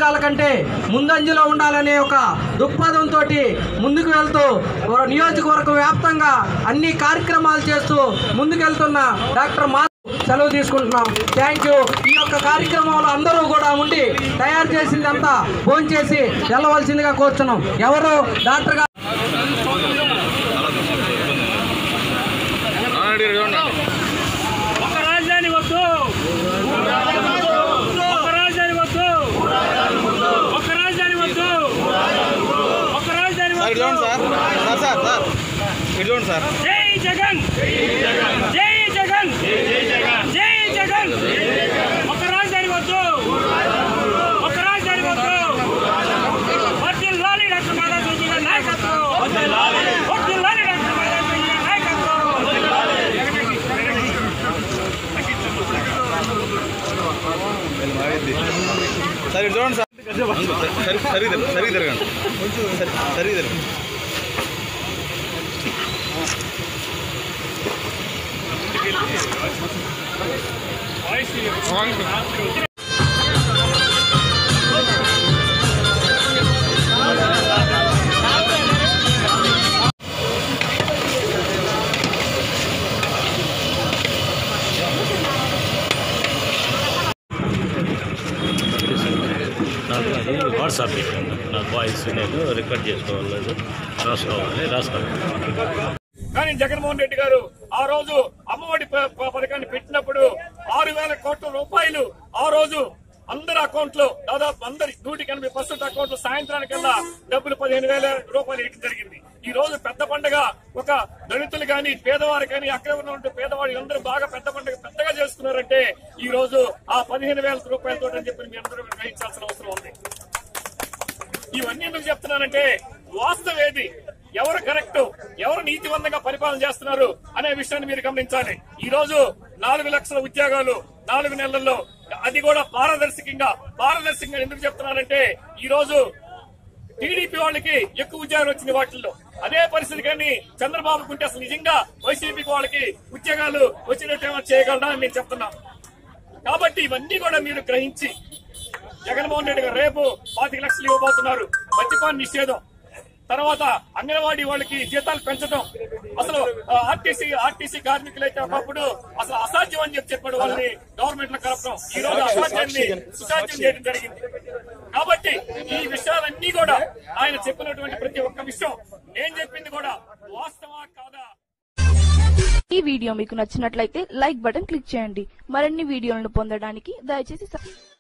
అవకాశాల కంటే ముందంజలో ఉండాలనే ఒక దృక్పథంతో ముందుకు వెళ్తూ నియోజకవర్గం వ్యాప్తంగా అన్ని కార్యక్రమాలు చేస్తూ ముందుకెళ్తున్న డాక్టర్ మా సెలవు తీసుకుంటున్నాం థ్యాంక్ యూ ఈ యొక్క కార్యక్రమంలో అందరూ కూడా ఉండి తయారు చేసిందంతా ఫోన్ చేసి వెళ్ళవలసిందిగా కోరుచున్నాం ఎవరు డాక్టర్ గారు ఒక రాజధాని వద్దు ఒక రాజధాని వద్దు ఒక రాజధాని వద్దు ఒక రాజధాని సార్ ఇటు చూడండి వద్దు సార్ సార్ సార్ సార్ ఇటు చూడండి సార్ జై జగన్ జై జగన్ జై జగన్ ఒక రాజధాని వద్దు ఒక రాజధాని వద్దు వర్ధిల్లాలి డాక్టర్ మాధవ్ గారి నాయకత్వం వర్ధిల్లాలి డాక్టర్ మాధవ్ గారి నాయకత్వం సార్ ఇటు చూడండి సార్ సరి సరి సరి తిరగండి సరి సరి తిరగండి నాకు అది వాట్సాప్ పెట్టండి నాకు వాయిస్ నేను రికార్డ్ చేసుకోవాలి రాసుకోవాలి రాసుకోవాలి కానీ జగన్మోహన్ రెడ్డి గారు ఆ రోజు అమ్మఒడి ప- ప- పథకాన్ని పెట్టినప్పుడు ఆరు వేల కోట్ల రూపాయలు ఆ రోజు అందరి అకౌంట్ లో దాదాపు అందరి నూటికి ఎనభై పర్సెంట్ అకౌంట్ లో సాయంత్రానికల్లా డబ్బులు పదిహేను వేల రూపాయలు ఇవ్వడం జరిగింది ఈ రోజు పెద్ద పండుగ ఒక దళితులు కానీ పేదవారు కానీ అక్కడ ఉన్నటువంటి పేదవాళ్ళు అందరూ బాగా పెద్ద పండుగ పెద్దగా చేసుకున్నారంటే ఈ రోజు ఆ పదిహేను వేల రూపాయలతో అని చెప్పి మీ అందరూ గ్రహించాల్సిన అవసరం ఉంది ఇవన్నీ ఎందుకు చెప్తున్నానంటే వాస్తవం ఏది ఎవరు కరెక్ట్ ఎవరు నీతివంతంగా పరిపాలన చేస్తున్నారు అనే విషయాన్ని మీరు గమనించాలి ఈ రోజు నాలుగు లక్షల ఉద్యోగాలు నాలుగు నెలల్లో అది కూడా పారదర్శకంగా పారదర్శకంగా ఎందుకు చెప్తున్నానంటే ఈ రోజు టీడీపీ వాళ్ళకి ఎక్కువ ఉద్యోగాలు వచ్చింది వాటిల్లో అదే పరిస్థితి కానీ చంద్రబాబు కుంటే అసలు నిజంగా వైసీపీకి వాళ్ళకి ఉద్యోగాలు వచ్చినట్టు చేయగలరా అని నేను చెప్తున్నా కాబట్టి ఇవన్నీ కూడా మీరు గ్రహించి జగన్మోహన్ రెడ్డి గారు రేపు పాతిక లక్షలు ఇవ్వబోతున్నారు మద్యపాన నిషేధం తర్వాత అంగన్వాడీ వాళ్ళకి జీతాలు పెంచడం అసలు ఆర్టీసీ ఆర్టీసీ కార్మికులు అయితే ఒకప్పుడు అసలు అసాధ్యం అని చెప్పి చెప్పాడు వాళ్ళని గవర్నమెంట్ లో కలపడం ఈ రోజు అసాధ్యాన్ని సుసాధ్యం చేయడం జరిగింది కాబట్టి ఈ విషయాలన్నీ కూడా ఆయన చెప్పినటువంటి ప్రతి ఒక్క విషయం నేను చెప్పింది కూడా వాస్తవా కాదా ఈ వీడియో మీకు నచ్చినట్లయితే లైక్ బటన్ క్లిక్ చేయండి మరిన్ని వీడియోలను పొందడానికి దయచేసి సబ్